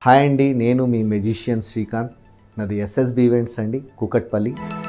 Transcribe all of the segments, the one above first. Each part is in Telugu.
హాయ్ అండి నేను మీ మెజిషియన్ శ్రీకాంత్ నాది ఎస్ఎస్బి ఈవెంట్స్ అండి కుకట్పల్లి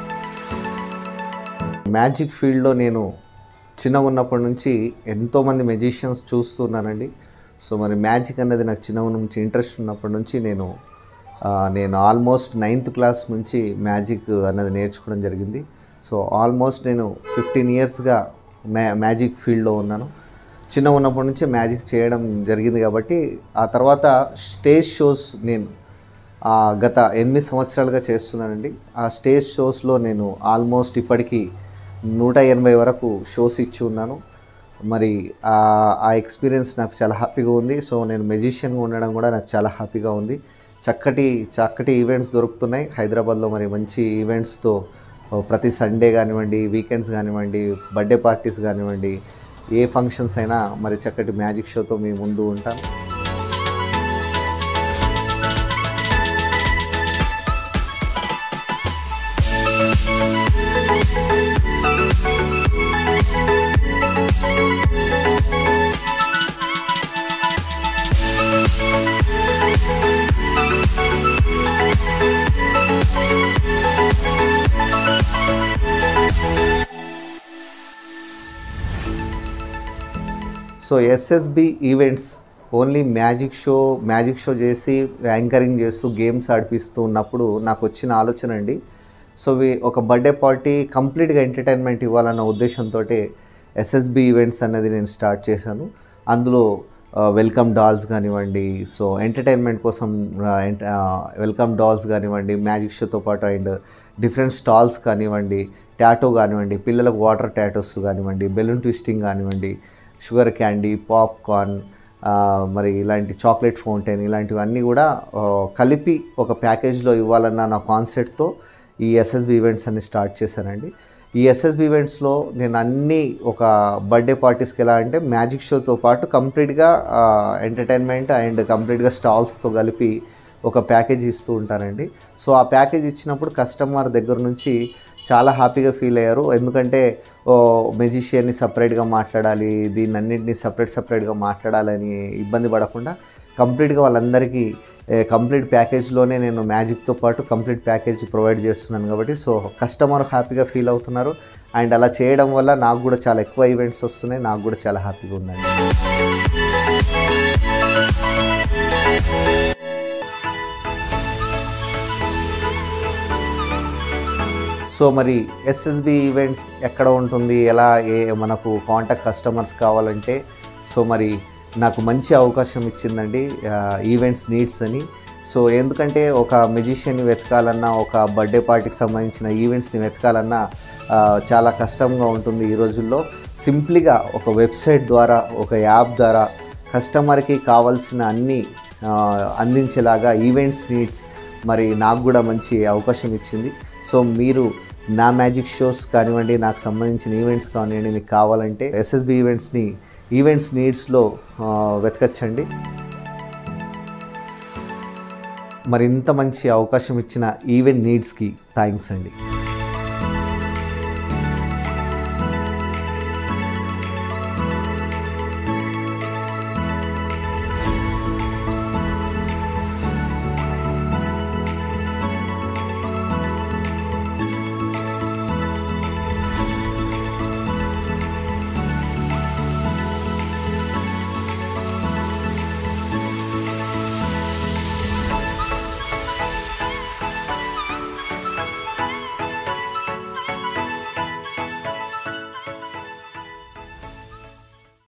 మ్యాజిక్ ఫీల్డ్లో నేను చిన్నగా ఉన్నప్పటి నుంచి ఎంతోమంది మెజిషియన్స్ చూస్తున్నానండి సో మరి మ్యాజిక్ అన్నది నాకు చిన్నగా నుంచి ఇంట్రెస్ట్ ఉన్నప్పటి నుంచి నేను ఆ, నేను ఆల్మోస్ట్ నైన్త్ క్లాస్ నుంచి మ్యాజిక్ అన్నది నేర్చుకోవడం జరిగింది సో ఆల్మోస్ట్ నేను ఫిఫ్టీన్ ఇయర్స్గా మ్యా మ్యాజిక్ ఫీల్డ్లో ఉన్నాను చిన్న ఉన్నప్పటి నుంచి మ్యాజిక్ చేయడం జరిగింది కాబట్టి ఆ తర్వాత స్టేజ్ షోస్ నేను ఆ, గత ఎనిమిది సంవత్సరాలుగా చేస్తున్నానండి ఆ స్టేజ్ షోస్లో నేను ఆల్మోస్ట్ ఇప్పటికీ నూట ఎనభై వరకు షోస్ ఇచ్చి ఉన్నాను మరి ఆ ఆ ఎక్స్పీరియన్స్ నాకు చాలా హ్యాపీగా ఉంది సో నేను మెజిషియన్గా ఉండడం కూడా నాకు చాలా హ్యాపీగా ఉంది చక్కటి చక్కటి ఈవెంట్స్ దొరుకుతున్నాయి హైదరాబాద్లో మరి మంచి ఈవెంట్స్తో ప్రతి సండే కానివ్వండి వీకెండ్స్ కానివ్వండి బర్త్డే పార్టీస్ కానివ్వండి ఏ ఫంక్షన్స్ అయినా మరి చక్కటి మ్యాజిక్ షోతో మీ ముందు ఉంటాను so SSB events only magic show magic show చేసి యాంకరింగ్ చేస్తూ గేమ్స్ ఆడిపిస్తూ ఉన్నప్పుడు నాకు వచ్చిన ఆలోచన అండి సో వి- ఒక బర్త్డే పార్టీ కంప్లీట్గా ఎంటర్టైన్మెంట్ ఇవ్వాలన్న ఉద్దేశంతో ఎస్ఎస్బి ఈవెంట్స్ అనేది నేను స్టార్ట్ చేశాను అందులో వెల్కమ్ డాల్స్ కానివ్వండి సో ఎంటర్టైన్మెంట్ కోసం వెల్కమ్ డాల్స్ కానివ్వండి మ్యాజిక్ షోతో పాటు అండ్ డిఫరెంట్ స్టాల్స్ కానివ్వండి టాటో కానివ్వండి పిల్లలకు వాటర్ టాటోస్ కానివ్వండి బెలూన్ ట్విస్టింగ్ కానివ్వండి షుగర్ క్యాండీ పాప్కార్న్ మరి ఇలాంటి చాక్లెట్ ఫౌంటైన్ ఇలాంటివన్నీ కూడా ఆ, కలిపి ఒక ప్యాకేజ్లో ఇవ్వాలన్న నా కాన్సెప్ట్తో ఈ ఎస్ఎస్బి ఈవెంట్స్ అన్ని స్టార్ట్ చేశానండి ఈ ఎస్ఎస్బి ఈవెంట్స్లో నేను అన్ని ఒక బర్త్డే పార్టీస్కి ఎలా అంటే మ్యాజిక్ షోతో పాటు కంప్లీట్గా ఎంటర్టైన్మెంట్ అండ్ కంప్లీట్గా స్టాల్స్తో కలిపి ఒక ప్యాకేజ్ ఇస్తూ ఉంటానండి సో ఆ ప్యాకేజ్ ఇచ్చినప్పుడు కస్టమర్ దగ్గర నుంచి చాలా హ్యాపీగా ఫీల్ అయ్యారు ఎందుకంటే ఓ మెజిషియన్ని సపరేట్గా మాట్లాడాలి దీన్ని అన్నింటినీ సపరేట్ సపరేట్గా మాట్లాడాలని ఇబ్బంది పడకుండా కంప్లీట్గా వాళ్ళందరికీ కంప్లీట్ ప్యాకేజ్లోనే నేను మ్యాజిక్తో పాటు కంప్లీట్ ప్యాకేజ్ ప్రొవైడ్ చేస్తున్నాను కాబట్టి సో కస్టమర్ హ్యాపీగా ఫీల్ అవుతున్నారు అండ్ అలా చేయడం వల్ల నాకు కూడా చాలా ఎక్కువ ఈవెంట్స్ వస్తున్నాయి నాకు కూడా చాలా హ్యాపీగా ఉందండి సో మరి ఎస్ఎస్బి ఈవెంట్స్ ఎక్కడ ఉంటుంది ఎలా ఏ మనకు కాంటాక్ట్ కస్టమర్స్ కావాలంటే సో మరి నాకు మంచి అవకాశం ఇచ్చిందండి ఈవెంట్స్ నీడ్స్ అని సో ఎందుకంటే ఒక మెజిషియన్ని వెతకాలన్నా ఒక బర్త్డే పార్టీకి సంబంధించిన ఈవెంట్స్ని వెతకాలన్నా ఆ, చాలా కష్టంగా ఉంటుంది ఈ రోజుల్లో సింప్లీగా ఒక వెబ్సైట్ ద్వారా ఒక యాప్ ద్వారా కస్టమర్కి కావాల్సిన అన్ని ఆ, అందించేలాగా ఈవెంట్స్ నీడ్స్ మరి నాకు కూడా మంచి అవకాశం ఇచ్చింది సో మీరు నా మ్యాజిక్ షోస్ కానివ్వండి నాకు సంబంధించిన ఈవెంట్స్ కానివ్వండి మీకు కావాలంటే ఎస్ఎస్బి ఈవెంట్స్ని ఈవెంట్స్ నీడ్స్లో వెతకచ్చండి మరి ఇంత మంచి అవకాశం ఇచ్చిన ఈవెంట్ నీడ్స్కి థ్యాంక్స్ అండి